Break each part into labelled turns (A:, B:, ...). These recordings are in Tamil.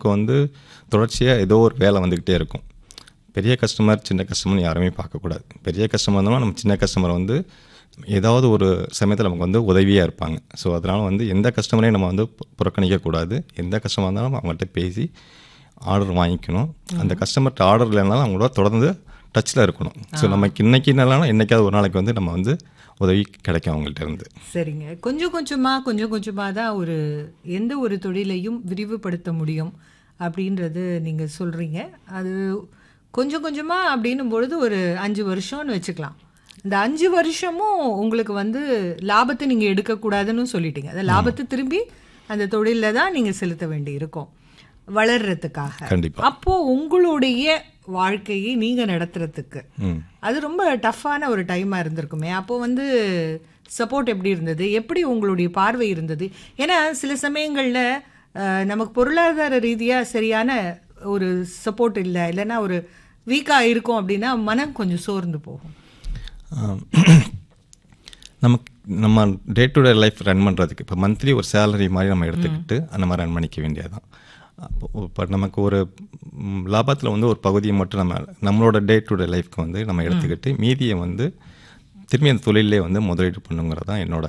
A: நமக்கு வந்து தொடர்ச்சியாக ஏதோ ஒரு வேலை வந்துக்கிட்டே இருக்கும் பெரிய கஸ்டமர் சின்ன கஸ்டமர்னு யாருமே பார்க்கக்கூடாது பெரிய கஸ்டமர் இருந்தாலும் நம்ம சின்ன கஸ்டமர் வந்து ஏதாவது ஒரு சமயத்தில் நமக்கு வந்து உதவியாக இருப்பாங்க ஸோ அதனால் வந்து எந்த கஸ்டமரையும் நம்ம வந்து பு- புறக்கணிக்கக்கூடாது எந்த கஸ்டமர் இருந்தாலும் அவங்கள்ட்ட பேசி ஆர்டர் வாங்கிக்கணும் அந்த கஸ்டமர்கிட்ட ஆர்டர் இல்லைனாலும் அவங்களோட தொடர்ந்து டச்சில் இருக்கணும் ஸோ நமக்கு இன்னைக்கு இல்லைனாலும் என்னைக்காவது ஒரு நாளைக்கு வந்து நம்ம வந்து உதவி கிடைக்கும் அவங்கள்ட்ட இருந்து
B: சரிங்க கொஞ்சம் கொஞ்சமா கொஞ்சம் கொஞ்சமா தான் ஒரு எந்த ஒரு தொழிலையும் விரிவுபடுத்த முடியும் அப்படின்றது நீங்க சொல்றீங்க அது கொஞ்சம் கொஞ்சமா அப்படின்னும் பொழுது ஒரு அஞ்சு வருஷம்னு வச்சுக்கலாம் இந்த அஞ்சு வருஷமும் உங்களுக்கு வந்து லாபத்தை நீங்க எடுக்கக்கூடாதுன்னு சொல்லிட்டீங்க அந்த லாபத்தை திரும்பி அந்த தொழில தான் நீங்க செலுத்த வேண்டி இருக்கும் வளர்றதுக்காக
A: கண்டிப்பா.
B: அப்போ உங்களுடைய வாழ்க்கையை நீங்க நடத்துறதுக்கு
A: ம்
B: அது ரொம்ப டஃப்பான ஒரு டைமா இருந்திருக்குமே அப்போ வந்து சப்போர்ட் எப்படி இருந்தது எப்படி உங்களுடைய பார்வை இருந்தது ஏன்னா சில சமயங்கள்ல அஹ், நமக்கு பொருளாதார ரீதியா சரியான ஒரு சப்போர்ட் இல்லை இல்லைன்னா ஒரு வீக்கா இருக்கும் அப்படின்னா மனம் கொஞ்சம் சோர்ந்து போகும்
A: ஆம். நமக்கு நம்ம day to day life run பண்ணுறதுக்கு இப்போ மந்த்லி ஒரு சேலரி மாதிரி நம்ம எடுத்துக்கிட்டு அந்த மாதிரி ரன் பண்ணிக்க வேண்டியதுதான் அப்போ இப்போ நமக்கு ஒரு லாபத்தில் வந்து ஒரு பகுதியை மட்டும் நம்ம நம்மளோட டே டு டே லைஃப்க்கு வந்து நம்ம எடுத்துக்கிட்டு மீதியை வந்து திரும்பி அந்த தொழிலே வந்து முதலீடு பண்ணுங்கிறது தான் என்னோட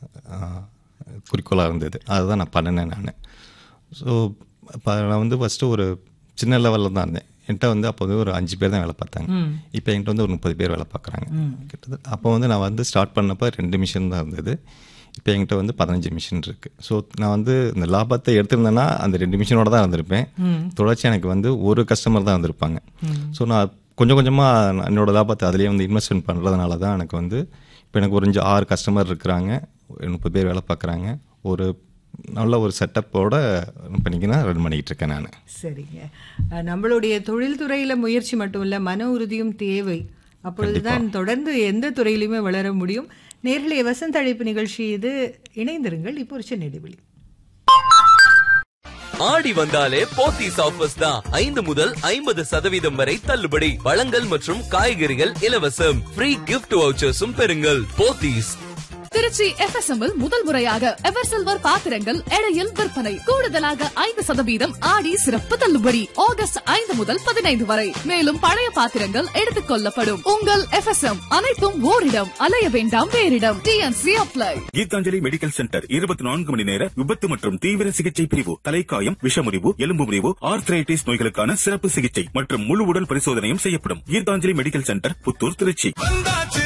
A: குறிக்கோளாக இருந்தது அதுதான் நான் பண்ணினேன் நான் ஸோ இப்போ நான் வந்து ஃபஸ்ட்டு ஒரு சின்ன லெவலில் தான் இருந்தேன் என்கிட்ட வந்து அப்போ வந்து ஒரு அஞ்சு பேர் தான் வேலை பார்த்தாங்க இப்போ என்கிட்ட வந்து ஒரு முப்பது பேர் வேலை பார்க்குறாங்க கிட்டத்தட்ட அப்போ வந்து நான் வந்து ஸ்டார்ட் பண்ணப்போ ரெண்டு மிஷின் தான் இருந்தது இப்போ என்கிட்ட வந்து பதினஞ்சு மிஷின் இருக்குது ஸோ நான் வந்து இந்த லாபத்தை எடுத்திருந்தேன்னா அந்த ரெண்டு மிஷினோட தான் இருந்திருப்பேன் தொடர்ச்சி எனக்கு வந்து ஒரு கஸ்டமர் தான் இருந்திருப்பாங்க ஸோ நான் கொஞ்சம் கொஞ்சமாக என்னோட லாபத்தை அதிலேயே வந்து இன்வெஸ்ட்மெண்ட் பண்ணுறதுனால தான் எனக்கு வந்து இப்போ எனக்கு ஒரு அஞ்சு ஆறு கஸ்டமர் இருக்கிறாங்க முப்பது பேர் வேலை பார்க்குறாங்க ஒரு நல்ல ஒரு செட்டப்போட பண்ணிக்கினா ரன் பண்ணிக்கிட்டு இருக்கேன் நான்
B: சரிங்க அஹ், நம்மளுடைய தொழில்துறையில முயற்சி மட்டும் இல்ல மன உறுதியும் தேவை அப்பொழுதுதான் தொடர்ந்து எந்த துறையிலுமே வளர முடியும் நேரிலே வசந்த அழைப்பு நிகழ்ச்சி இது இணைந்திருங்கள் இப்போ ஒரு சின்ன இடைவெளி
C: ஆடி வந்தாலே போத்தீஸ் ஆஃபர்ஸ் தான் ஐந்து முதல் ஐம்பது சதவீதம் வரை தள்ளுபடி பழங்கள் மற்றும் காய்கறிகள் இலவசம் ஃப்ரீ கிஃப்ட் வவுச்சர்ஸும் பெறுங்கள் போத்தீஸ்
D: திருச்சி FSM இல் முதல் முறையாக எவர் சில்வர் பாத்திரங்கள் எடையில் விற்பனை கூடுதலாக ஐந்து சதவீதம் ஆடி சிறப்பு தள்ளுபடி ஆகஸ்ட் ஐந்து முதல் பதினைந்து வரை மேலும் பழைய பாத்திரங்கள் எடுத்துக் கொள்ளப்படும் உங்கள் FSM அனைத்தும் ஓரிடம் அலைய வேண்டாம் வேறிடம் TNC apply
E: Geethanjali medical centre இருபத்தி நான்கு மணி நேர விபத்து மற்றும் தீவிர சிகிச்சை பிரிவு தலைக்காயம் விஷமுறிவு எலும்பு முறிவு ஆர்த்ரைட்டிஸ் நோய்களுக்கான சிறப்பு சிகிச்சை மற்றும் முழு உடல் பரிசோதனையும் செய்யப்படும் கீதாஞ்சலி மெடிக்கல் சென்டர் புத்தூர் திருச்சி
F: வந்தாச்சு